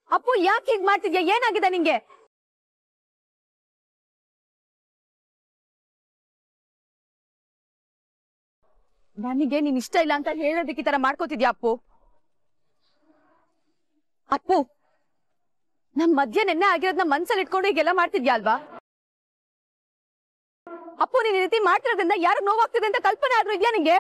ಅಪ್ಪು ಯಾಕೆ ಹೀಗ್ ಮಾಡ್ತಿದ್ಯಾ ಏನಾಗಿದೆ ನಿಂಗೆ ನನಗೆ ನೀನ್ ಇಷ್ಟ ಇಲ್ಲ ಅಂತ ಹೇಳೋದಕ್ಕೆ ಈ ತರ ಮಾಡ್ಕೋತಿದ್ಯಾ ಅಪ್ಪು ಅಪ್ಪು ನಮ್ ಮಧ್ಯ ನೆನ್ನೆ ಆಗಿರೋದ್ನ ಮನ್ಸಲ್ಲಿ ಇಟ್ಕೊಂಡು ಹೀಗೆಲ್ಲ ಮಾಡ್ತಿದ್ಯಾ ಅಲ್ವಾ ಅಪ್ಪು ನೀನ್ ಈ ರೀತಿ ಮಾಡ್ತಿರೋದ್ರಿಂದ ಯಾರು ನೋವಾಗ್ತಿದೆ ಅಂತ ಕಲ್ಪನೆ ಆದ್ರೂ ಇದ್ಯಾ ನಿಂಗೆ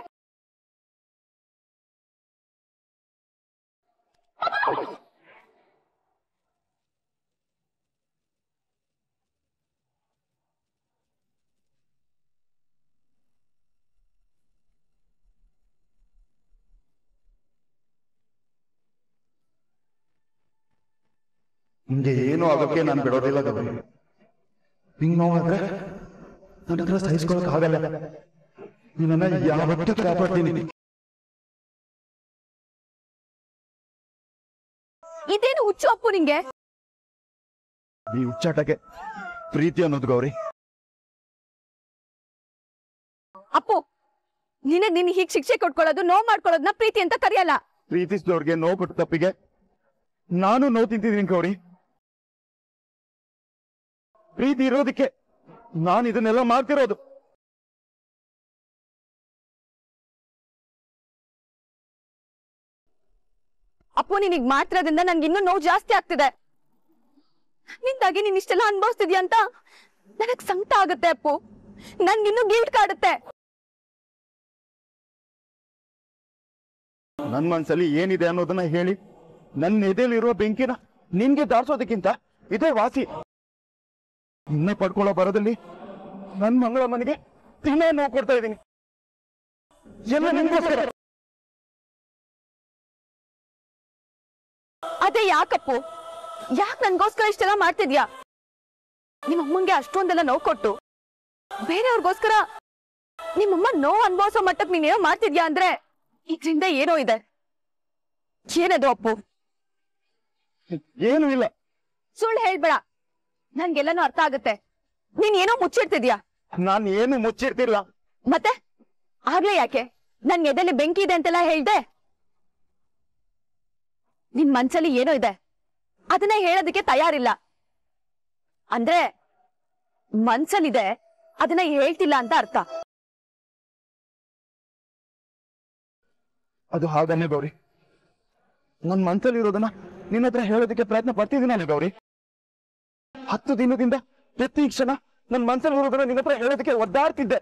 ನಿಂಗೆ ಏನು ಆಗೋಕ್ಕೆ ನಾನು ಬಿಡೋದಿಲ್ಲ ಗೌರಿ ನಿಂಗೆ ನೋವಾದ್ರೆ ನನ್ನ ಹತ್ರ ಸಹಿಸ್ಕೊಳಕ್ ಆಗಲ್ಲ ನಿನ್ನ ಯಾವತ್ತೂ ಕಾಪಾಡ್ತೀನಿ ಇದೇನು ಹುಚ್ಚು ಅಪ್ಪು ನಿಂಗೆ ಈ ಹುಚ್ಚಾಟಕ್ಕೆ ಪ್ರೀತಿ ಅನ್ನೋದು ಗೌರಿ ಅಪ್ಪು ನಿನಗ್ ನಿನ್ ಹೀಗ್ ಶಿಕ್ಷೆ ಕೊಟ್ಕೊಳ್ಳೋದು ನೋವು ಮಾಡ್ಕೊಳ್ಳೋದನ್ನ ಪ್ರೀತಿ ಅಂತ ಕರೆಯಲ್ಲ ಪ್ರೀತಿಸಿದವ್ರಿಗೆ ನೋವು ಕೊಟ್ಟ ತಪ್ಪಿಗೆ ನಾನು ನೋವು ತಿಂತಿದ್ದೀನಿ ಗೌರಿ ಪ್ರೀತಿ ಇರೋದಕ್ಕೆ ನಾನು ಇದನ್ನೆಲ್ಲ ಮಾಡ್ತಿರೋದು ಅಪ್ಪು ನಿನಗ್ ಮಾಡ್ತಿರೋದ್ರಿಂದ ನನ್ಗೆ ಇನ್ನೂ ನೋವು ಜಾಸ್ತಿ ಆಗ್ತಿದೆ ನಿಂದಾಗಿ ನೀನ್ ಇಷ್ಟೆಲ್ಲ ಅನ್ಭವಿಸ್ತಿದ್ಯಾ ಅಂತ ನನಗ್ ಸಂಕಟ ಆಗುತ್ತೆ ಅಪ್ಪು ನನ್ಗಿನ್ನೂ ಗಿಲ್ಟ್ ಕಾಡುತ್ತೆ ನನ್ ಮನ್ಸಲ್ಲಿ ಏನಿದೆ ಅನ್ನೋದನ್ನ ಹೇಳಿ ನನ್ನ ಎದೆಯಲ್ಲಿರುವ ಬೆಂಕಿನ ನಿನ್ಗೆ ದಾರ್ಸೋದಕ್ಕಿಂತ ಇದೇ ವಾಸಿ ನಿನ್ನ ಪಡ್ಕೊಳ್ಳೋ ಬರದಲ್ಲಿ ನನ್ ಮಂಗಳ ಮನೆಗೆ ದಿನ ನೋವು ಕೊಡ್ತಾ ಇದ್ದೀನಿ ಎಲ್ಲ ನಿನ್ಗೋಸ್ಕರ ಅದೇ ಯಾಕಪ್ಪು ಯಾಕ್ ನನ್ಗೋಸ್ಕರ ಇಷ್ಟೆಲ್ಲ ಮಾಡ್ತಿದ್ಯಾ ನಿಮ್ಮ ಅಮ್ಮಂಗೆ ಅಷ್ಟೊಂದೆಲ್ಲ ನೋವು ಕೊಟ್ಟು ಬೇರೆಯವ್ರಿಗೋಸ್ಕರ ನಿಮ್ಮಮ್ಮ ನೋವು ಅನ್ಭವಿಸೋ ಮಟ್ಟಕ್ ನೀನೇನೋ ಮಾಡ್ತಿದ್ಯಾ ಅಂದ್ರೆ ಇದ್ರಿಂದ ಏನೋ ಇದೆ ಏನದು ಅಪ್ಪು ಏನು ಇಲ್ಲ ಸುಳ್ಳು ಹೇಳ್ಬೇಡ ನನ್ಗೆಲ್ಲನೂ ಅರ್ಥ ಆಗುತ್ತೆ ನೀನ್ ಏನೋ ಮುಚ್ಚಿಡ್ತಿದ್ಯಾ ನಾನ್ ಏನು ಮುಚ್ಚಿರ್ತಿಲ್ಲ ಮತ್ತೆ ಆಗ್ಲೇ ಯಾಕೆ ನನ್ ಎದೆಲಿ ಬೆಂಕಿ ಇದೆ ಅಂತೆಲ್ಲ ಹೇಳ್ದೆ ನಿನ್ ಮನ್ಸಲ್ಲಿ ಏನೋ ಇದೆ ಅದನ್ನ ಹೇಳೋದಕ್ಕೆ ತಯಾರಿಲ್ಲ ಅಂದ್ರೆ ಮನ್ಸಲ್ಲಿದೆ ಅದನ್ನ ಹೇಳ್ತಿಲ್ಲ ಅಂತ ಅರ್ಥ ಅದು ಹಾಗನ್ನೇ ಗೌರಿ ನನ್ ಮನ್ಸಲ್ಲಿರೋದನ್ನ ನಿನ್ನ ಹತ್ರ ಹೇಳೋದಕ್ಕೆ ಪ್ರಯತ್ನ ಪಡ್ತಿದ್ದೀನಲ್ಲ ಗೌರಿ ಹತ್ತು ದಿನದಿಂದ ಪ್ರತಿ ಕ್ಷಣ ನನ್ ಮನ್ಸಲ್ಲಿರೋದನ್ನ ನಿನ್ನ ಹತ್ರ ಹೇಳೋದಕ್ಕೆ ಒದ್ದಾಡ್ತಿದ್ದೆ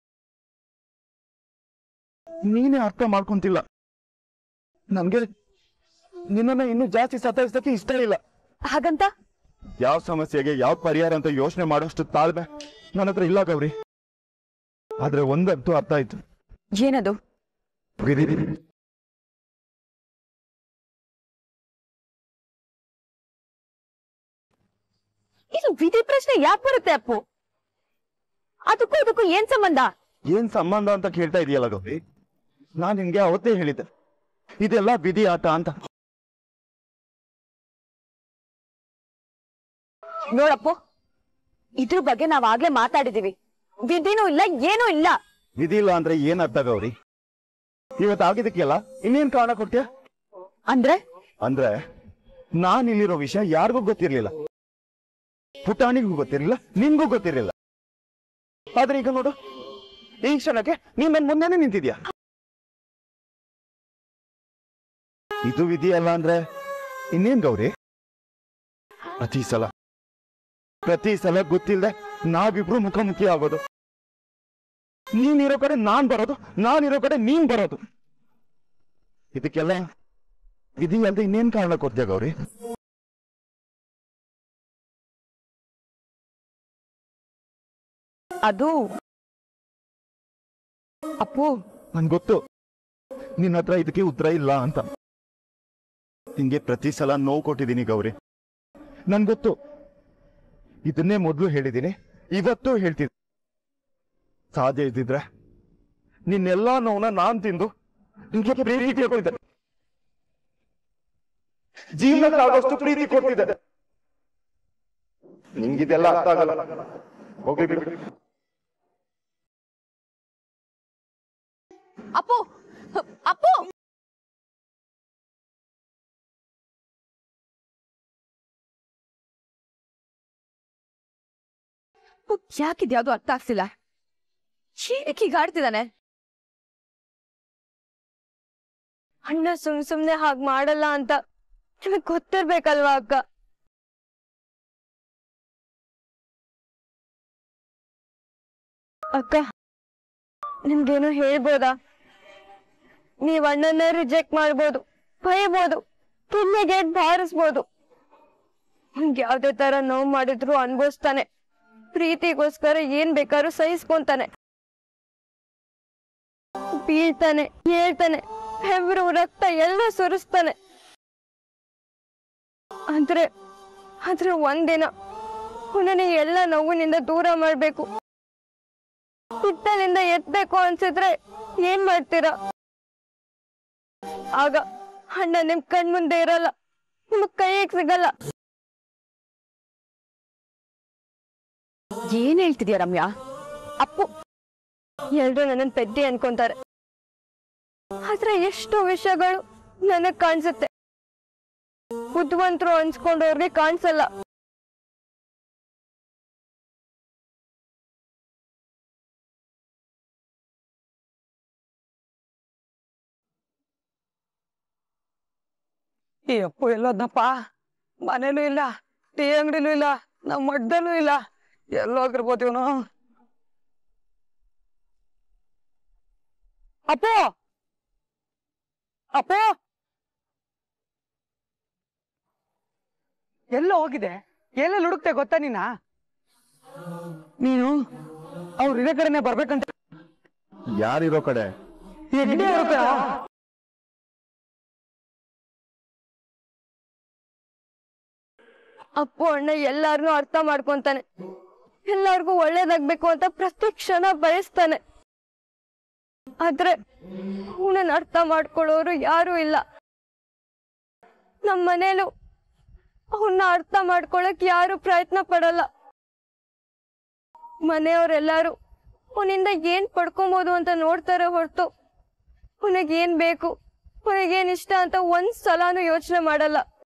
ನೀನೇ ಅರ್ಥ ಮಾಡ್ಕೊಂತಿಲ್ಲ ನನ್ಗೆ ನಿನ್ನನ್ನ ಇನ್ನೂ ಜಾಸ್ತಿ ಸತಾಯಿಸಕ್ಕೆ ಇಷ್ಟ ಇಲ್ಲ ಹಾಗಂತ ಯಾವ ಸಮಸ್ಯೆಗೆ ಯಾವ ಪರಿಹಾರ ಅಂತ ಯೋಚನೆ ಮಾಡೋಷ್ಟು ತಾಳ್ಮೆ ನನ್ನ ಹತ್ರ ಇಲ್ಲ ಗೌರಿ ಆದ್ರೆ ಒಂದಂತೂ ಅರ್ಥ ಆಯ್ತು ಏನದು ವಿಧಿ ಇದು ವಿಧಿ ಪ್ರಶ್ನೆ ಯಾಕೆ ಬರುತ್ತೆ ಅಪ್ಪು ಅದಕ್ಕೂ ಇದಕ್ಕೂ ಏನ್ ಸಂಬಂಧ ಏನ್ ಸಂಬಂಧ ಅಂತ ಕೇಳ್ತಾ ಇದೆಯಲ್ಲ ಗೌರಿ ನಾನ್ ನಿನ್ಗೆ ಅವತ್ತೇ ಹೇಳಿದ್ದೆ ಇದೆಲ್ಲ ವಿಧಿ ಆಟ ಅಂತ ನೋಡಪ್ಪು ಇದ್ರ ಬಗ್ಗೆ ನಾವ್ ಆಗ್ಲೇ ಮಾತಾಡಿದೀವಿ ವಿಧಿನೂ ಇಲ್ಲ ಏನೂ ಇಲ್ಲ ವಿಧಿ ಇಲ್ಲ ಅಂದ್ರೆ ಏನ್ ಅರ್ಥ ಗೌರಿ ಇವತ್ತು ಆಗಿದ್ದಕ್ಕೆಲ್ಲ ಇನ್ನೇನ್ ಕಾರಣ ಕೊಡ್ತೀಯ ಅಂದ್ರೆ ಅಂದ್ರೆ ನಾನ್ ಇಲ್ಲಿರೋ ವಿಷಯ ಯಾರಿಗೂ ಗೊತ್ತಿರ್ಲಿಲ್ಲ ಪುಟಾಣಿಗೂ ಗೊತ್ತಿರ್ಲಿಲ್ಲ ನಿನ್ಗೂ ಗೊತ್ತಿರ್ಲಿಲ್ಲ ಆದ್ರೆ ಈಗ ನೋಡು ಈ ಕ್ಷಣಕ್ಕೆ ನೀನ್ ನನ್ ಮುಂದೆನೆ ನಿಂತಿದ್ಯಾ ಇದು ವಿಧಿ ಅಲ್ಲ ಅಂದ್ರೆ ಇನ್ನೇನ್ ಗೌರಿ ಪ್ರತಿ ಸಲ ಪ್ರತಿ ಸಲ ಗೊತ್ತಿಲ್ಲದೆ ನಾವಿಬ್ರು ಮುಖಾಮುಖಿ ಆಗೋದು ನೀನಿರೋ ಕಡೆ ನಾನ್ ಬರೋದು ನಾನಿರೋ ಕಡೆ ನೀನ್ ಬರೋದು ಇದಕ್ಕೆಲ್ಲ ವಿಧಿ ಅಲ್ದೆ ಇನ್ನೇನ್ ಕಾರಣ ಕೊಡ್ತೀಯ ಗೌರಿ ಅದು ಅಪ್ಪು ನನ್ ಗೊತ್ತು ನಿನ್ನ ಹತ್ರ ಇದಕ್ಕೆ ಉತ್ತರ ಇಲ್ಲ ಅಂತ ನಿಂಗೆ ಪ್ರತಿ ಸಲ ನೋವು ಕೊಟ್ಟಿದ್ದೀನಿ ಗೌರಿ ನನ್ ಗೊತ್ತು ಇದನ್ನೇ ಮೊದಲು ಹೇಳಿದ್ದೀನಿ ಇವತ್ತು ಹೇಳ್ತೀನಿ ಸಾಧ್ಯ ಇದ್ದಿದ್ರೆ ನಿನ್ನೆಲ್ಲಾ ನೋವನ್ನ ನಾನ್ ತಿಂದು ನಿನ್ಗೆ ಪ್ರೀತಿ ಕೊಟ್ಟಿದ್ದೆ ಜೀವನಕ್ಕಾಗೋಷ್ಟು ಪ್ರೀತಿ ಕೊಟ್ಟಿದ್ದೆ ನಿಂಗಿದೆಲ್ಲ ಅರ್ಥ ಆಗಲ್ಲ ಹೋಗ್ಲಿ ಬಿಡು ಅಪ್ಪು ಅಪ್ಪು ಯಾಕಿದ್ಯಾವ್ದು ಅರ್ಥ ಆಗ್ತಿಲ್ಲ ಏನಕ್ಕೆ ಈಗ ಆಡ್ತಿದ್ದಾನೆ ಅಣ್ಣ ಸುಮ್ ಸುಮ್ನೆ ಹಾಗ್ ಮಾಡಲ್ಲ ಅಂತ ನಿಮಗ್ ಗೊತ್ತಿರ್ಬೇಕಲ್ವಾ ಅಕ್ಕ ಅಕ್ಕ ನಿಮ್ಗೇನೋ ಹೇಳ್ಬೋದಾ ನೀವ್ ಅಣ್ಣನ ರಿಜೆಕ್ಟ್ ಮಾಡ್ಬೋದು ಬೈಬೋದು ತುಮ್ಮಿಗೆ ಬಾರಿಸ್ಬೋದು ಹಂಗ್ ಯಾವ್ದೇ ತರ ನೋವು ಮಾಡಿದ್ರು ಅನ್ಭವಿಸ್ತಾನೆ ಪ್ರೀತಿಗೋಸ್ಕರ ಏನ್ ಬೇಕಾದ್ರೂ ಸಹಿಸ್ಕೊಂತಾನೆ ಬೀಳ್ತಾನೆ ಹೇಳ್ತಾನೆ ಹೆವ್ರು ರಕ್ತ ಎಲ್ಲ ಸುರಿಸ್ತಾನೆ ಆದ್ರೆ ಆದ್ರೆ ಒಂದಿನ ಅವನನ್ನ ಎಲ್ಲ ನೋವಿನಿಂದ ದೂರ ಮಾಡ್ಬೇಕು ಹುಟ್ಟಲಿಂದ ಎತ್ಬೇಕು ಅನ್ಸಿದ್ರೆ ಏನ್ ಮಾಡ್ತೀರಾ ಆಗ ಅಣ್ಣ ನಿಮ್ ಕಣ್ ಮುಂದೆ ಇರಲ್ಲ ನಿಮಗ್ ಕೈಗೆ ಸಿಗಲ್ಲ ಏನ್ ಹೇಳ್ತಿದ್ಯಾ ರಮ್ಯಾ ಅಪ್ಪು ಎಲ್ರು ನನ್ನ ಪೆದ್ದಿ ಅನ್ಕೊಂತಾರೆ ಆದ್ರೆ ಎಷ್ಟೋ ವಿಷಯಗಳು ನನಗ್ ಕಾಣಿಸುತ್ತೆ ಬುದ್ಧಿವಂತರು ಅನ್ಸ್ಕೊಂಡವ್ರಿಗೆ ಕಾಣಿಸಲ್ಲ ಈ ಅಪ್ಪು ಎಲ್ಲೋದ್ನಪ್ಪ ಮನೇಲೂ ಇಲ್ಲ ಟೀ ಅಂಗಡಿಲೂ ಇಲ್ಲ ನಮ್ಮ ಮಠದಲ್ಲೂ ಇಲ್ಲ ಎಲ್ಲೋಗಿರ್ಬೋದು ಇವನು ಅಪ್ಪು ಅಪ್ಪು ಎಲ್ಲ ಹೋಗಿದೆ ಎಲ್ಲೆಲ್ಲಿ ಹುಡುಕ್ತೆ ಗೊತ್ತಾ ನೀನ ನೀನು ಅವ್ರ ಇದೇ ಕಡೆನೆ ಬರ್ಬೇಕಂತ ಯಾರಿರೋ ಕಡೆ ಹೆಗ್ಡೆ ಅವ್ರ ಕಡೆ. ಅಪ್ಪು ಅಣ್ಣ ಎಲ್ಲಾರನ್ನೂ ಅರ್ಥ ಮಾಡ್ಕೊಂತಾನೆ ಎಲ್ಲಾರ್ಗೂ ಒಳ್ಳೇದಾಗ್ಬೇಕು ಅಂತ ಪ್ರತಿ ಕ್ಷಣ ಬಯಸ್ತಾನೆ ಆದ್ರೆ ಅವನನ್ನ ಅರ್ಥ ಮಾಡ್ಕೊಳ್ಳೋರು ಯಾರೂ ಇಲ್ಲ ನಮ್ಮ ಮನೇಲು ಅವನ್ನ ಅರ್ಥ ಮಾಡ್ಕೊಳಕ್ ಯಾರು ಪ್ರಯತ್ನ ಪಡಲ್ಲ ಮನೆಯವರೆಲ್ಲರೂ ಅವನಿಂದ ಏನ್ ಪಡ್ಕೊಬೋದು ಅಂತ ನೋಡ್ತಾರೆ ಹೊರತು ಅವನಿಗೇನ್ ಬೇಕು ಅವನಿಗೇನ್ ಇಷ್ಟ ಅಂತ ಒಂದ್ ಸಲಾನು ಯೋಚನೆ ಮಾಡಲ್ಲ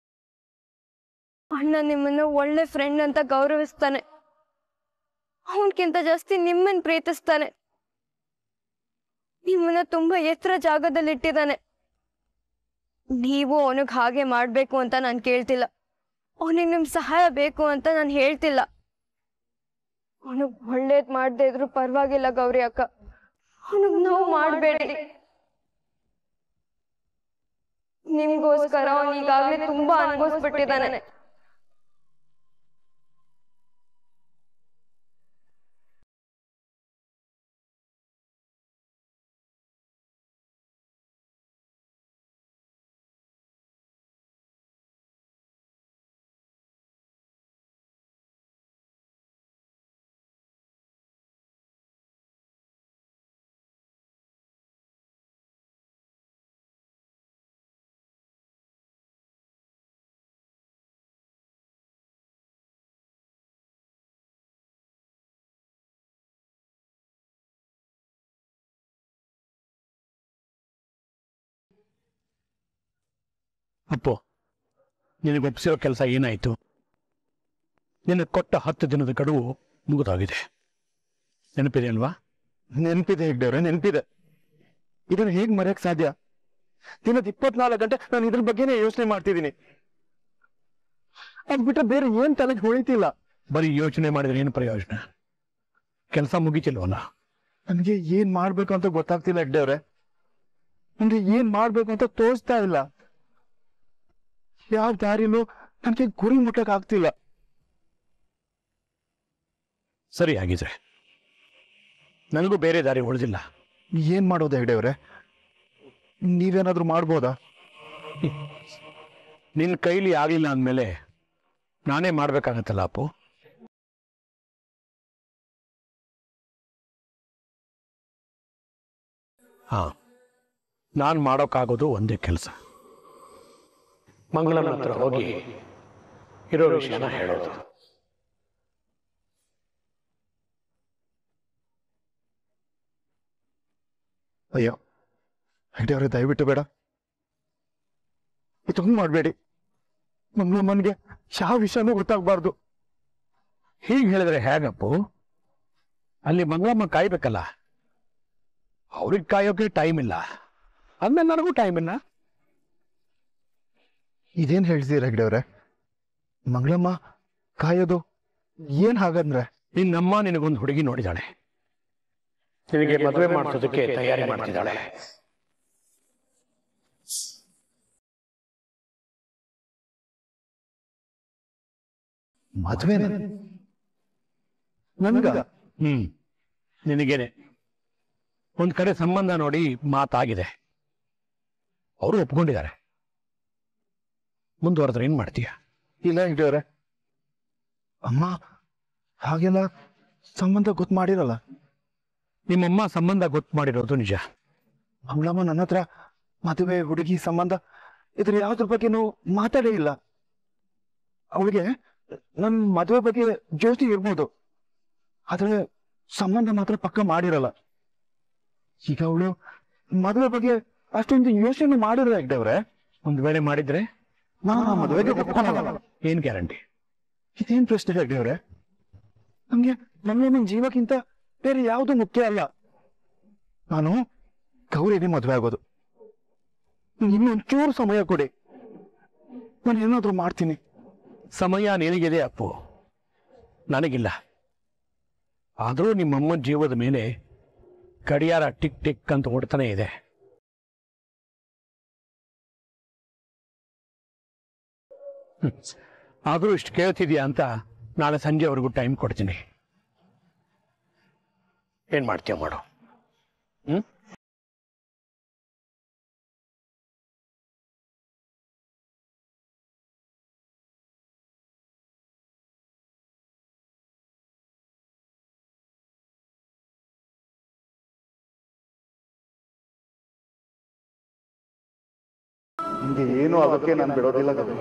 ಅಣ್ಣ ನಿಮ್ಮನ್ನ ಒಳ್ಳೆ ಫ್ರೆಂಡ್ ಅಂತ ಗೌರವಿಸ್ತಾನೆ ಅವನ್ಕಿಂತ ಜಾಸ್ತಿ ನಿಮ್ಮನ್ ಪ್ರೀತಿಸ್ತಾನೆ ನಿಮ್ಮನ್ನ ತುಂಬಾ ಎತ್ತರ ಜಾಗದಲ್ಲಿ ಇಟ್ಟಿದ್ದಾನೆ ನೀವು ಅವನಿಗೆ ಹಾಗೆ ಮಾಡ್ಬೇಕು ಅಂತ ನಾನು ಕೇಳ್ತಿಲ್ಲ ಅವನಿಗೆ ನಿಮ್ ಸಹಾಯ ಬೇಕು ಅಂತ ನಾನು ಹೇಳ್ತಿಲ್ಲ ಅವನಿಗೆ ಒಳ್ಳೇದ್ ಮಾಡದೇ ಇದ್ರು ಪರವಾಗಿಲ್ಲ ಗೌರಿ ಅಕ್ಕ ಅವನಿಗೆ ನೋವು ಮಾಡಬೇಡಿ ನಿಮ್ಗೋಸ್ಕರ ಅವನು ಈಗಾಗಲೇ ತುಂಬಾ ಅನುಭವಿಸ್ಬಿಟ್ಟಿದ್ದಾನೆ ಅಪ್ಪು ನಿನಗೆ ಒಪ್ಪಿಸಿರೋ ಕೆಲಸ ಏನಾಯಿತು ನಿನಗೆ ಕೊಟ್ಟ ಹತ್ತು ದಿನದ ಗಡುವು ಮುಗಿದೋಗಿದೆ ನೆನಪಿದೆ ಅಲ್ವಾ ನೆನ್ಪಿದೆ ಹೆಗ್ಡವ್ರೆ ನೆನ್ಪಿದೆ ಇದನ್ನ ಹೇಗ್ ಮರೆಯಕ್ ಸಾಧ್ಯ ದಿನದ ಇಪ್ಪತ್ನಾಲ್ಕು ಗಂಟೆ ನಾನು ಇದ್ರ ಬಗ್ಗೆನೇ ಯೋಚನೆ ಮಾಡ್ತಿದ್ದೀನಿ ಅದ್ ಬಿಟ್ರೆ ಬೇರೆ ಏನ್ ತಲೆಗೆ ಹೊಳಿತಿಲ್ಲ ಬರೀ ಯೋಚನೆ ಮಾಡಿದ್ರೆ ಏನು ಪ್ರಯೋಜನ ಕೆಲಸ ಮುಗಿತಿಲ್ವಲ್ಲ ನನ್ಗೆ ಏನ್ ಮಾಡ್ಬೇಕು ಅಂತ ಗೊತ್ತಾಗ್ತಿಲ್ಲ ಹೆಗ್ಡವ್ರೆ ನನ್ಗೆ ಏನ್ ಮಾಡ್ಬೇಕು ಅಂತ ತೋರಿಸ್ತಾ ಇಲ್ಲ ಯಾವ ದಾರಿಲೂ ನನ್ಗೆ ಗುರಿ ಮುಟ್ಟಕ್ ಆಗ್ತಿಲ್ಲ ಸರಿ ಆಗಿದೆ ನನಗೂ ಬೇರೆ ದಾರಿ ಉಳಿದಿಲ್ಲ ಏನ್ ಮಾಡೋದು ಹೆಗ್ಡೆವ್ರೆ ನೀವೇನಾದ್ರೂ ಮಾಡ್ಬೋದಾ ನಿನ್ನ ಕೈಲಿ ಆಗಲಿಲ್ಲ ಅಂದಮೇಲೆ ನಾನೇ ಮಾಡ್ಬೇಕಾಗತ್ತಲ್ಲ ಅಪ್ಪು ಹಾ ನಾನು ಮಾಡೋಕ್ಕಾಗೋದು ಒಂದೇ ಕೆಲಸ ಮಂಗಳನ ಹತ್ರ ಹೋಗಿ ಇರೋ ವಿಷಯನ ಹೇಳೋದು ಅಯ್ಯೋ ಹೆಗ್ಡೆವ್ರೆ ದಯವಿಟ್ಟು ಬೇಡ ಇದೊಂದು ಮಾಡಬೇಡಿ ಮಂಗಳಮ್ಮನ್ಗೆ ಯಾವ ವಿಷಯನೂ ಗೊತ್ತಾಗ್ಬಾರ್ದು ಹೀಗೆ ಹೇಳಿದ್ರೆ ಹೇಗಪ್ಪು ಅಲ್ಲಿ ಮಂಗಳಮ್ಮ ಕಾಯ್ಬೇಕಲ್ಲ ಅವ್ರಿಗೆ ಕಾಯೋಕೆ ಟೈಮ್ ಇಲ್ಲ ಅಂದ್ಮೇಲೆ ನನಗೂ ಟೈಮ್ ಇಲ್ಲ ಇದೇನ್ ಹೇಳ್ತೀರ ಹೆಗ್ಡೆ ಅವ್ರೆ ಮಂಗಳಮ್ಮ ಕಾಯೋದು ಏನ್ ಹಾಗಂದ್ರೆ ನಿನ್ನಮ್ಮ ನಿನಗೊಂದು ಹುಡುಗಿ ನೋಡಿದಾಳೆ ನಿನಗೆ ಮದುವೆ ಮಾಡಿಸೋದಕ್ಕೆ ತಯಾರಿ ಮಾಡ್ತಿದ್ದಾಳೆ ಮದ್ವೆ ನನ್ಗ ಹ್ಮ್ ನಿನಗೇನೆ ಒಂದ್ ಕಡೆ ಸಂಬಂಧ ನೋಡಿ ಮಾತಾಗಿದೆ ಅವರು ಒಪ್ಕೊಂಡಿದ್ದಾರೆ ಮುಂದುವರೆದ್ರೆ ಏನ್ ಮಾಡ್ತೀಯ ಇಲ್ಲ ಹೆಗ್ಡೆ ಅವ್ರೆ ಅಮ್ಮ ಹಾಗೆಲ್ಲ ಸಂಬಂಧ ಗೊತ್ತು ಮಾಡಿರಲ್ಲ ನಿಮ್ಮಮ್ಮ ಸಂಬಂಧ ಗೊತ್ತು ಮಾಡಿರೋದು ನಿಜ ಮಂಗಳಮ್ಮ ನನ್ನ ಹತ್ರ ಮದುವೆ ಹುಡುಗಿ ಸಂಬಂಧ ಇದ್ರ ಯಾವ್ದ್ರ ಬಗ್ಗೆನೂ ಮಾತಾಡೇ ಇಲ್ಲ ಅವಳಿಗೆ ನನ್ ಮದುವೆ ಬಗ್ಗೆ ಯೋಚನೆ ಇರ್ಬೋದು ಆದ್ರೆ ಸಂಬಂಧ ಮಾತ್ರ ಪಕ್ಕ ಮಾಡಿರಲ್ಲ ಈಗ ಅವಳು ಮದುವೆ ಬಗ್ಗೆ ಅಷ್ಟೊಂದು ಯೋಚನೆ ಮಾಡಿರಲ್ಲ ಹೆಗ್ಡವ್ರೆ ಒಂದ್ ವೇಳೆ ಮಾಡಿದ್ರೆ ನಾ ಆ ಮದುವೆಗೆ ಒಪ್ಕೊಳಲ್ಲ ಏನ್ ಗ್ಯಾರಂಟಿ ಇದೇನ್ ಪ್ರಶ್ನೆ ಹೆಗ್ಡವ್ರೆ ನಮ್ಗೆ ನಮ್ಮ ನನ್ನ ಜೀವಕ್ಕಿಂತ ಬೇರೆ ಯಾವುದು ಮುಖ್ಯ ಅಲ್ಲ ನಾನು ಗೌರಿನೇ ಮದುವೆ ಆಗೋದು ಇನ್ನೊಂಚೂರು ಸಮಯ ಕೊಡಿ ನಾನು ಏನಾದ್ರೂ ಮಾಡ್ತೀನಿ ಸಮಯ ನಿನಗಿದೆ ಅಪ್ಪು ನನಗಿಲ್ಲ ಆದರೂ ನಿಮ್ಮಮ್ಮನ ಜೀವದ ಮೇಲೆ ಗಡಿಯಾರ ಟಿಕ್ ಟಿಕ್ ಅಂತ ಓಡ್ತಾನೆ ಇದೆ ಹ್ಮ್. ಆದರೂ ಇಷ್ಟು ಕೇಳ್ತಿದ್ಯಾ ಅಂತ ನಾಳೆ ಸಂಜೆವರೆಗೂ ಟೈಮ್ ಕೊಡ್ತೀನಿ ಏನ್ ಮಾಡ್ತೀಯ ಮಾಡು ಹ್ಮ್ ನಿಮ್ಗೆ ಏನು ಆಗೋಕ್ಕೆ ನಾನು ಬಿಡೋದಿಲ್ಲ ಗೌರಿ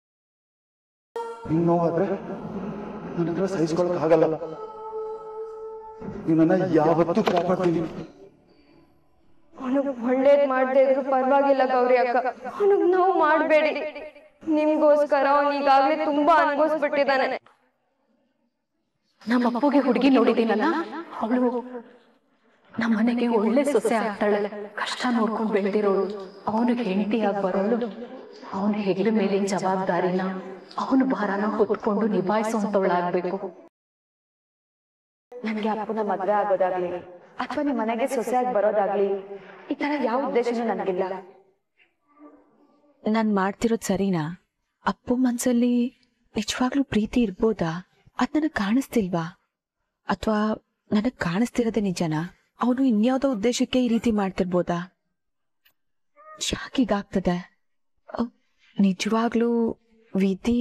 ನಿಂಗೆ ನೋವಾದ್ರೆ ನನ್ನ ಹತ್ರ ಸಹಿಸ್ಕೊಳಕ್ ಆಗಲ್ಲ ನಿನ್ನನ್ನ ಯಾವತ್ತೂ ಕಾಪಾಡ್ತೀನಿ ಅವನಿಗೆ ಒಳ್ಳೇದ್ ಮಾಡದೇ ಇದ್ರು ಪರವಾಗಿಲ್ಲ ಗೌರಿ ಅಕ್ಕ ಅವನಿಗೆ ನೋವು ಮಾಡಬೇಡಿ ನಿಮ್ಗೋಸ್ಕರ ಅವನು ಈಗಾಗ್ಲೇ ತುಂಬಾ ಅನುಭವಿಸ್ಬಿಟ್ಟಿದ್ದಾನೆ ನಮ್ಮ ಅಪ್ಪುಗೆ ಹುಡುಗಿ ನೋಡಿದ್ದೀನಲ್ಲ ಅವಳು ನಮ್ಮ ಮನೆಗೆ ಒಳ್ಳೆ ಸೊಸೆ ಆಗ್ತಾಳೆ ಕಷ್ಟ ನೋಡ್ಕೊಂಡು ಬೆಳೆದಿರೋಳು ಅವನಿಗೆ ಹೆಂಡತಿಯಾಗಿ ಬರೋಳು ಅವನ ಹೆಗಲ ಮೇಲಿನ ಜವಾಬ್ದಾರಿನ ಅವನ ಭಾರನ ಹೊತ್ಕೊಂಡು ನಿಭಾಯಿಸುವಂತವಳಾಗ್ಬೇಕು ನನ್ಗೆ ಅಪ್ಪನ ಮದ್ವೆ ಆಗೋದಾಗ್ಲಿ ಅಥವಾ ನಿಮ್ ಮನೆಗೆ ಸೊಸೆಯಾಗಿ ಬರೋದಾಗ್ಲಿ ಈ ತರ ಯಾವ ಉದ್ದೇಶನೂ ನನಗಿಲ್ಲ ನಾನ್ ಮಾಡ್ತಿರೋದ್ ಸರಿನಾ ಅಪ್ಪು ಮನ್ಸಲ್ಲಿ ನಿಜವಾಗ್ಲೂ ಪ್ರೀತಿ ಇರ್ಬೋದಾ ಅದ್ ನನಗ್ ಕಾಣಿಸ್ತಿಲ್ವಾ ಅಥವಾ ನನಗ್ ಕಾಣಿಸ್ತಿರೋದೇ ನಿಜನಾ ಅವನು ಇನ್ಯಾವುದೋ ಉದ್ದೇಶಕ್ಕೆ ಈ ರೀತಿ ಮಾಡ್ತಿರ್ಬೋದಾ ಯಾಕೀಗಾಗ್ತದೆ ಅಹ್, ನಿಜವಾಗ್ಲೂ ವಿಧಿ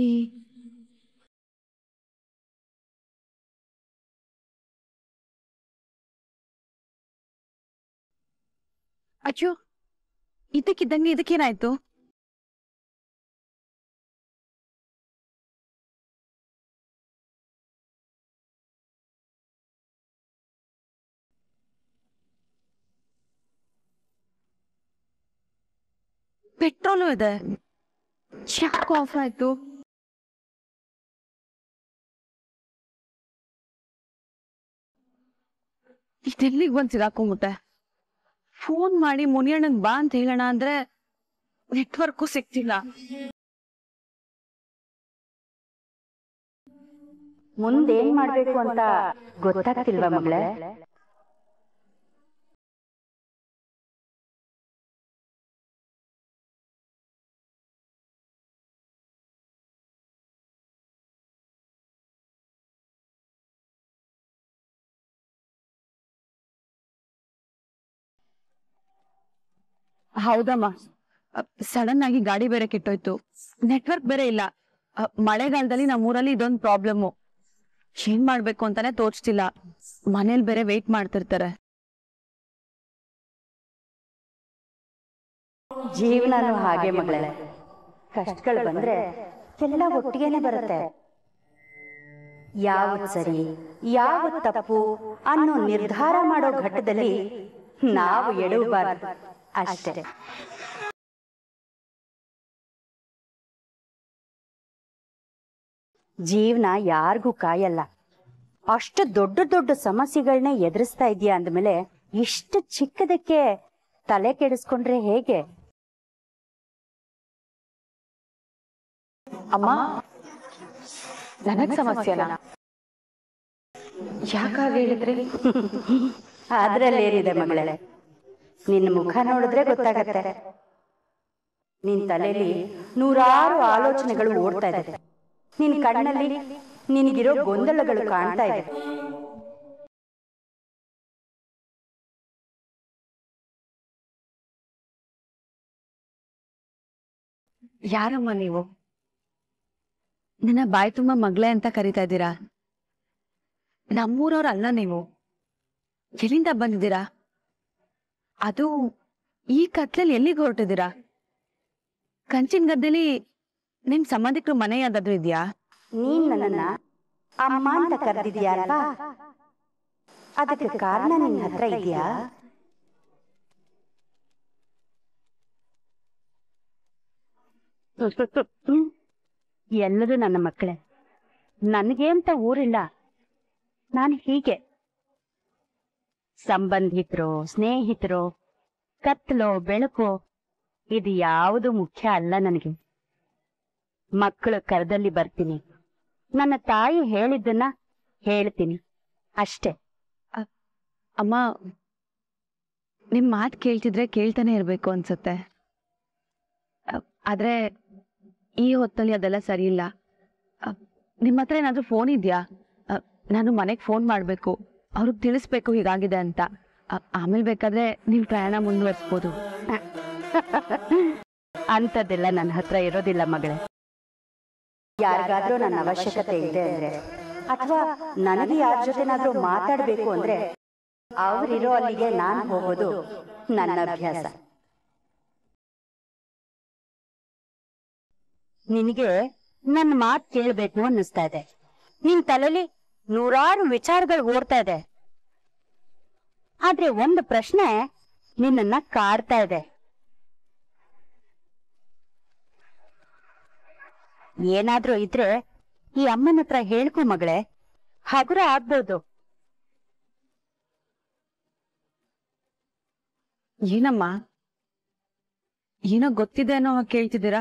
ಅಯ್ಯೋ ಇದಕ್ಕಿದ್ದಂಗೆ ಇದಕ್ಕೇನಾಯ್ತು ಪೆಟ್ರೋಲು ಇದೆ ಯಾಕೆ ಆಫ್ ಆಯ್ತು ಇದೆಲ್ಲಿಗೆ ಬಂದು ಸಿಗಾಕೊಂಬಿಟ್ಟೆ ಫೋನ್ ಮಾಡಿ ಮುನಿಯಣ್ಣಂಗ್ ಬಾ ಅಂತ ಹೇಳೋಣ ಅಂದ್ರೆ ನೆಟ್ವರ್ಕು ಸಿಗ್ತಿಲ್ಲ ಮುಂದೇನ್ ಮಾಡ್ಬೇಕು ಅಂತ ಗೊತ್ತಾಗ್ತಿಲ್ವಾ ಮಗಳೇ ಹೌದಮ್ಮ ಸಡನ್ ಆಗಿ ಗಾಡಿ ಬೇರೆ ಕೆಟ್ಟೋಯ್ತು ನೆಟ್ವರ್ಕ್ ಬೇರೆ ಇಲ್ಲ ಅ, ಮಳೆಗಾಲದಲ್ಲಿ ನಮ್ಮೂರಲ್ಲಿ ಇದೊಂದು ಪ್ರಾಬ್ಲಮ್ಮು ಏನ್ ಮಾಡ್ಬೇಕು ಅಂತಾನೆ ತೋಚ್ತಿಲ್ಲ ಮನೇಲಿ ಬೇರೆ ವೇಟ್ ಮಾಡ್ತಿರ್ತಾರೆ ಜೀವನನು ಹಾಗೆ ಮಗಳೇ ಕಷ್ಟಗಳು ಬಂದ್ರೆ ಎಲ್ಲ ಒಟ್ಟಿಗೆನೆ ಬರುತ್ತೆ ಯಾವ್ದು ಸರಿ ಯಾವ್ದು ತಪ್ಪು ಅನ್ನೋ ನಿರ್ಧಾರ ಮಾಡೋ ಘಟ್ಟದಲ್ಲಿ ನಾವು ಎಡವಬಾರ್ದು ಅಷ್ಟೇ ಜೀವನ ಯಾರಿಗೂ ಕಾಯಲ್ಲ ಅಷ್ಟು ದೊಡ್ಡ ದೊಡ್ಡ ಸಮಸ್ಯೆಗಳನ್ನ ಎದುರಿಸ್ತಾ ಇದೀಯ ಅಂದ್ಮೇಲೆ ಇಷ್ಟು ಚಿಕ್ಕದಕ್ಕೆ ತಲೆ ಕೆಡಿಸ್ಕೊಂಡ್ರೆ ಹೇಗೆ ಅಮ್ಮ ನನಗ್ ಸಮಸ್ಯೆನಾ ಯಾಕಾಗ ಹೇಳಿದ್ರಿ ಅದ್ರಲ್ಲೇನಿದೆ ಮಗಳೇ ನಿನ್ನ ಮುಖ ನೋಡಿದ್ರೆ ಗೊತ್ತಾಗತ್ತೆ ನಿನ್ ತಲೆಯಲ್ಲಿ ನೂರಾರು ಆಲೋಚನೆಗಳು ಓಡ್ತಾ ಇದೆ ನಿನ್ ಕಣ್ಣಲ್ಲಿ ನಿನಗಿರೋ ಗೊಂದಲಗಳು ಕಾಣ್ತಾ ಇದೆ ಯಾರಮ್ಮ ನೀವು ನನ್ನ ಬಾಯಿ ತುಂಬಾ ಮಗಳೇ ಅಂತ ಕರಿತಾ ಇದ್ದೀರಾ ನಮ್ಮೂರವ್ರ ಅಲ್ಲ ನೀವು ಎಲ್ಲಿಂದ ಬಂದಿದ್ದೀರಾ ಅದು ಈ ಕತ್ಲಲ್ಲಿ ಎಲ್ಲಿಗೆ ಹೊರಟಿದ್ದೀರಾ ಕಂಚಿನ ಗದ್ದೆಲಿ ನಿಮ್ ಸಂಬಂಧಿಕರು ಮನೆ ಯಾವ್ದಾದ್ರು ಇದ್ಯಾ ನೀನ್ ನನ್ನನ್ನ ಅಮ್ಮ ಅಂತ ಕರೆದಿದ್ಯಾ ಅಲ್ವಾ ಅದಕ್ಕೆ ಕಾರಣ ನಿನ್ನ ಹತ್ರ ಇದೆಯಾ ಎಲ್ಲರೂ ನನ್ನ ಮಕ್ಕಳೇ ನನಗೆ ಅಂತ ಊರಿಲ್ಲ ನಾನು ಹೀಗೆ ಸಂಬಂಧಿಕರು ಸ್ನೇಹಿತರು ಕತ್ತಲೋ ಬೆಳಕು ಇದು ಯಾವುದು ಮುಖ್ಯ ಅಲ್ಲ ನನಗೆ ಮಕ್ಕಳು ಕರದಲ್ಲಿ ಬರ್ತೀನಿ ನನ್ನ ತಾಯಿ ಹೇಳಿದ್ದನ್ನ ಹೇಳ್ತೀನಿ ಅಷ್ಟೇ ಅಮ್ಮ ನಿಮ್ ಮಾತ್ ಕೇಳ್ತಿದ್ರೆ ಕೇಳ್ತಾನೆ ಇರ್ಬೇಕು ಅನ್ಸತ್ತೆ ಅ, ಆದ್ರೆ ಈ ಹೊತ್ತಲ್ಲಿ ಅದೆಲ್ಲ ಸರಿ ಇಲ್ಲ ಅ, ನಿಮ್ ಹತ್ರ ಏನಾದ್ರೂ ಫೋನ್ ಇದ್ಯಾ ಅ, ನಾನು ಮನೆಗ್ ಫೋನ್ ಮಾಡ್ಬೇಕು ಅವ್ರಿಗೆ ತಿಳಿಸ್ಬೇಕು ಹೀಗಾಗಿದೆ ಅಂತ ಅ, ಆಮೇಲೆ ಬೇಕಾದ್ರೆ ನಿಮ್ ಪ್ರಯಾಣ ಮುಂದುವರಿಸ್ಬೋದು ಅಂಥದ್ದೆಲ್ಲ ನನ್ನ ಹತ್ರ ಇರೋದಿಲ್ಲ ಮಗಳೇ ಯಾರಿಗಾದ್ರೂ ನನ್ನ ಅವಶ್ಯಕತೆ ಇದೆ ಅಂದ್ರೆ ಅಥವಾ ನನಗೆ ಯಾರ ಜೊತೆನಾದ್ರೂ ಮಾತಾಡ್ಬೇಕು ಅಂದ್ರೆ ಅವರಿರೋ ಅಲ್ಲಿಗೆ ನಾನು ಹೋಗೋದು ನನ್ನ ಅಭ್ಯಾಸ ನಿನಗೆ ನನ್ನ ಮಾತು ಕೇಳಬೇಕು ಅನ್ನಿಸ್ತಾ ಇದೆ ನಿನ್ ತಲೆಲಿ ನೂರಾರು ವಿಚಾರಗಳು ಓಡ್ತಾ ಇದೆ ಆದ್ರೆ ಒಂದು ಪ್ರಶ್ನೆ ನಿನ್ನನ್ನ ಕಾಡ್ತಾ ಇದೆ ಏನಾದ್ರೂ ಇದ್ರೆ ಈ ಅಮ್ಮನ ಹತ್ರ ಹೇಳ್ಕೊ ಮಗಳೇ ಹಗುರ ಆಗ್ಬೋದು ಏನಮ್ಮ ಏನೋ ಗೊತ್ತಿದೆ ಅನ್ನೋ ಹಾಗೆ ಕೇಳ್ತಿದ್ದೀರಾ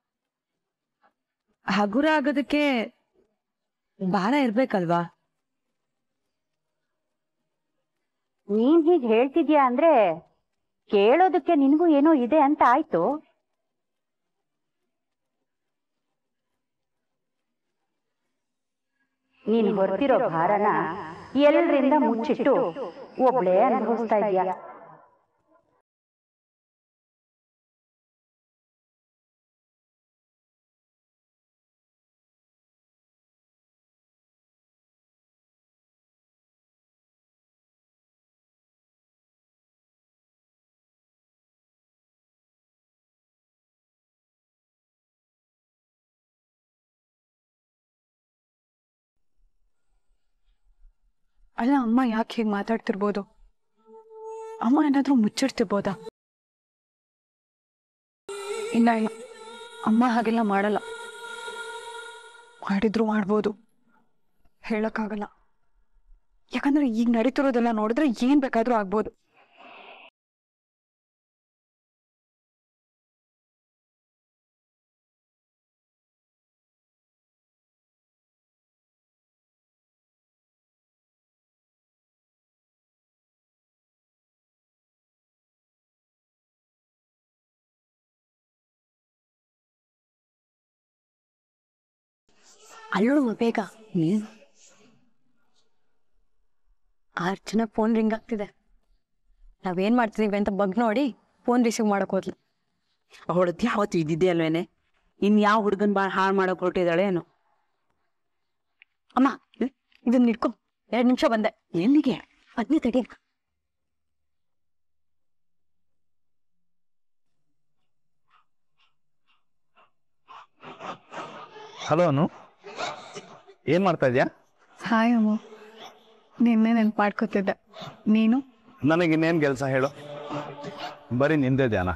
ಹಗುರ ಆಗೋದಕ್ಕೆ ಭಾರ ಇರ್ಬೇಕಲ್ವಾ ನೀನ್ ಹೀಗ್ ಹೇಳ್ತಿದ್ಯಾ ಅಂದ್ರೆ ಕೇಳೋದಕ್ಕೆ ನಿನಗೂ ಏನೋ ಇದೆ ಅಂತ ಆಯ್ತು ನೀನ್ ಹೊರ್ತಿರೋ ಭಾರನ ಎಲ್ಲರಿಂದ ಮುಚ್ಚಿಟ್ಟು ಒಬ್ಳೇ ಅನುಭವಿಸ್ತಾ ಇದ್ಯಾ ಅಲ್ಲ ಅಮ್ಮ ಯಾಕೆ ಹೀಗೆ ಮಾತಾಡ್ತಿರ್ಬೋದು ಅಮ್ಮ ಏನಾದ್ರೂ ಮುಚ್ಚಿಡ್ತಿರ್ಬೋದಾ ಇಲ್ಲ ಇಲ್ಲ ಅಮ್ಮ ಹಾಗೆಲ್ಲ ಮಾಡಲ್ಲ ಮಾಡಿದ್ರು ಮಾಡ್ಬೋದು ಹೇಳಕ್ಕಾಗಲ್ಲ ಯಾಕಂದ್ರೆ ಈಗ ನಡೀತಿರೋದೆಲ್ಲ ನೋಡಿದ್ರೆ ಏನ್ ಬೇಕಾದ್ರೂ ಆಗ್ಬೋದು ಅಲ್ಲೋಳು ಬೇಗ ಆರು ಜನ ಫೋನ್ ರಿಂಗ್ ಆಗ್ತಿದೆ ನಾವೇನ್ ಮಾಡ್ತಿದೀವಿ ಅಂತ ಬಗ್ ನೋಡಿ ಫೋನ್ ರಿಸೀವ್ ಮಾಡಕ್ ಹೋದ್ಲು ಅವಳದ್ದು ಯಾವತ್ತು ಇದ್ದಿದ್ದೆ ಅಲ್ವೇನೆ ಇನ್ ಯಾವ ಹುಡುಗನ್ ಬಾ ಹಾಳು ಮಾಡಕ್ ಹೊರಟಿದ್ದಾಳೆ ಏನು ಅಮ್ಮ ಇದನ್ನ ಇಟ್ಕೊ ಎರಡ್ ನಿಮಿಷ ಬಂದೆ ಎಲ್ಲಿಗೆ ಬನ್ನಿ ತಡಿ ಹಲೋ ಅನು ಏನ್ ಮಾಡ್ತಾ ಇದ್ಯಾ ಹಾಯ್ ಅಮ್ಮ ನಿನ್ನೆ ನೆನ್ಪು ಮಾಡ್ಕೊತಿದ್ದೆ ನೀನು ನನಗೆ ಇನ್ನೇನ್ ಕೆಲಸ ಹೇಳು ಬರೀ ನಿಂದೆ ಧ್ಯಾನ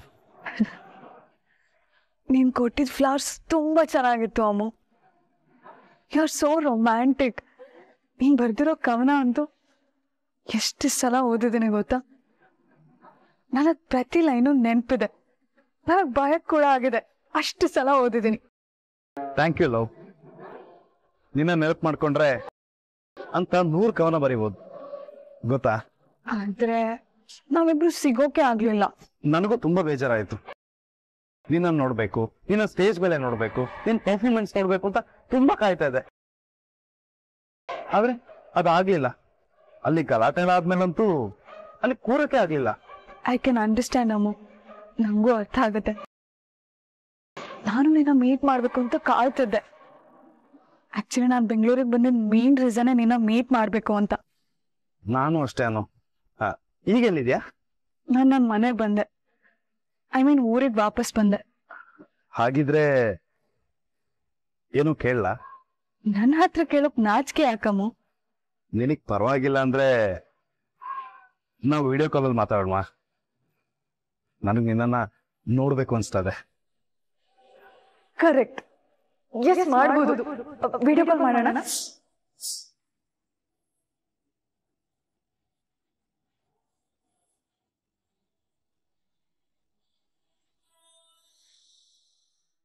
ನೀನ್ ಕೊಟ್ಟಿದ್ ಫ್ಲವರ್ಸ್ ತುಂಬಾ ಚೆನ್ನಾಗಿತ್ತು ಅಮ್ಮ ಯು ಆರ್ ಸೋ ರೊಮ್ಯಾಂಟಿಕ್ ನೀನ್ ಬರ್ದಿರೋ ಕವನ ಅಂತೂ ಎಷ್ಟು ಸಲ ಓದಿದ್ದೀನಿ ಗೊತ್ತಾ ನನಗ್ ಪ್ರತಿ ಲೈನು ನೆನ್ಪಿದೆ ನನಗ್ ಭಯ ಕೂಡ ಆಗಿದೆ ಅಷ್ಟು ಸಲ ಓದಿದ್ದೀನಿ ಥ್ಯಾಂಕ್ ಯು ಲವ್ ನಿನ್ನ ನೆನಪು ಮಾಡ್ಕೊಂಡ್ರೆ ಅಂತ ನೂರು ಕವನ ಬರೀಬೋದು ಗೊತ್ತಾ ಆದ್ರೆ ನಾವಿಬ್ರು ಸಿಗೋಕೆ ಆಗ್ಲಿಲ್ಲ ನನಗೂ ತುಂಬಾ ಬೇಜಾರಾಯ್ತು ನಿನ್ನ ನೋಡ್ಬೇಕು ನಿನ್ನ ಸ್ಟೇಜ್ ಮೇಲೆ ನೋಡ್ಬೇಕು ನಿನ್ ಪರ್ಫಾರ್ಮೆನ್ಸ್ ನೋಡ್ಬೇಕು ಅಂತ ತುಂಬಾ ಕಾಯ್ತಾ ಇದೆ ಆದ್ರೆ ಅದಾಗ್ಲಿಲ್ಲ ಅಲ್ಲಿ ಗಲಾಟೆ ಆದ್ಮೇಲಂತೂ ಅಲ್ಲಿ ಕೂರಕ್ಕೆ ಆಗ್ಲಿಲ್ಲ ಐ ಕ್ಯಾನ್ ಅಂಡರ್ಸ್ಟ್ಯಾಂಡ್ ಅಮ್ಮು ನಂಗೂ ಅರ್ಥ ಆಗುತ್ತೆ ನಾನು ನಿನ್ನ ಮೀಟ್ ಮಾಡ್ಬೇಕು ಅಂತ ಕಾಯ್ತಿದ್ದೆ ಆಕ್ಚುಲಿ ನಾನು ಬೆಂಗಳೂರಿಗೆ ಬಂದಿದ್ದ ಮೇನ್ ರೀಸನ್ ನಿನ್ನ ಮೀಟ್ ಮಾಡ್ಬೇಕು ಅಂತ ನಾನು ಅಷ್ಟೇ ಅನ್ನೋ ಈಗೆಲ್ಲಿದ್ಯಾ ನಾನು ನನ್ನ ಮನೆಗೆ ಬಂದೆ ಐ ಮೀನ್ ಊರಿಗೆ ವಾಪಸ್ ಬಂದೆ ಹಾಗಿದ್ರೆ ಏನು ಕೇಳಲ್ಲ ನನ್ನ ಹತ್ರ ಕೇಳೋಕ್ ನಾಚಿಕೆ ಯಾಕಮ್ಮು ನಿನಗ್ ಪರವಾಗಿಲ್ಲ ಅಂದ್ರೆ ನಾವು ವಿಡಿಯೋ ಕಾಲಲ್ಲಿ ಮಾತಾಡೋಣ ನನಗೆ ನಿನ್ನನ್ನ ನೋಡ್ಬೇಕು ಅನ್ಸ್ತದೆ ಕರೆಕ್ಟ್ ಎಸ್ ಮಾಡ್ಬೋದು ವಿಡಿಯೋ ಕಾಲ್ ಮಾಡೋಣ